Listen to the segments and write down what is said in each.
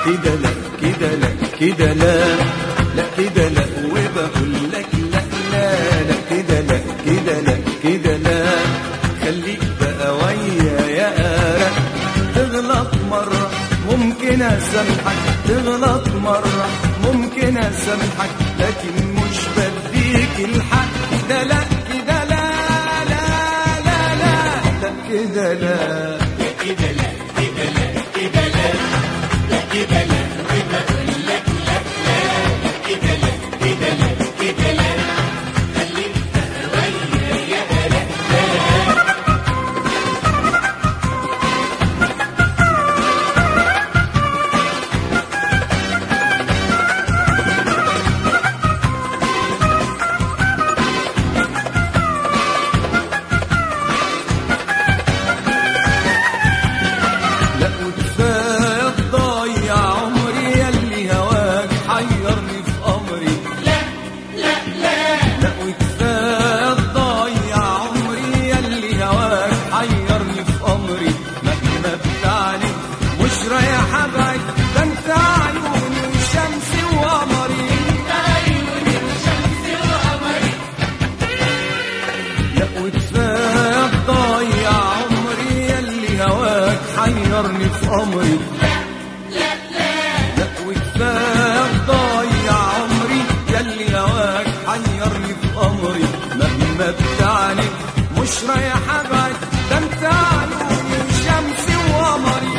كده لا كده لا كده لا لا كده لا وبقول لك لا لا لا كده لا كده لا كده لا خليك بقى ويا يا قارك تغلط مرة ممكن أسامحك تغلط مرة ممكن أسامحك لكن مش بديك الحق كده لا كده لا لا لا لا لا كده لا لا وكفاية تضيع عمري يلي هواك حيرني في أمري لا لا لا لا وكفاية تضيع عمري يلي هواك حيرني في أمري مهما بتعني مش رايح أبعد ده أنت عيوني وشمسي وقمري لا وكفاية تضيع عمري يلي هواك حيرني في أمري لا وكفاية تضيع عمري يلي هواك حيرني في أمري مهما بتعني مش رايح أبعد ده أنت عيوني وشمسي وقمري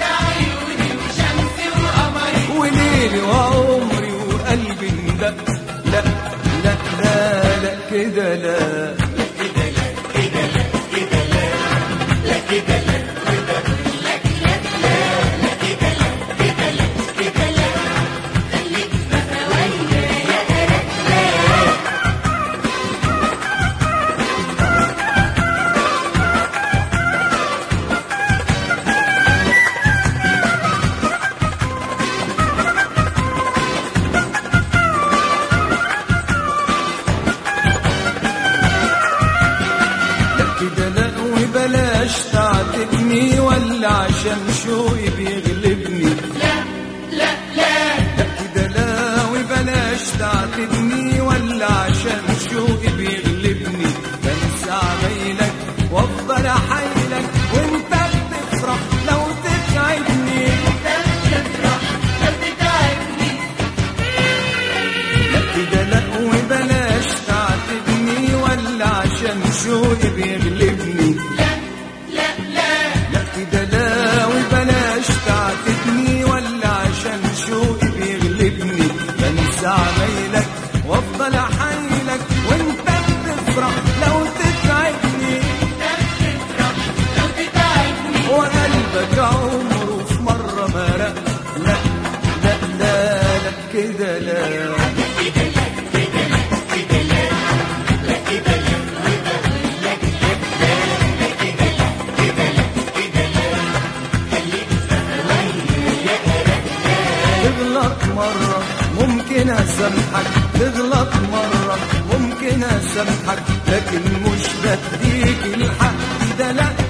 وليلي وعمري وقلبي اندق لا لا لا لا كده لا لا كده لا وبلاش تعاتبني ولا عشان شوقي بيغلبني لا لا لا لا كده لا وبلاش تعاتبني ولا عشان شوقي بيغلبني بنسى عمايلك وافضل احايلك وانت بتفرح لو تتعبني لا كده لا وبلاش تعاتبني ولا عشان شوقي بيغلبني لا كده لا وبلاش تعاتبني ولا عشان شوقي بيغلبني بنسى عمايلك وافضل احايلك وانت بتفرح لو تتعبني وقلبك عمره في مرة ما رق لا لا لا لا كده لا تغلط مرة ممكن أسامحك تغلط مرة ممكن أسامحك لكن مش بديك الحق ده لا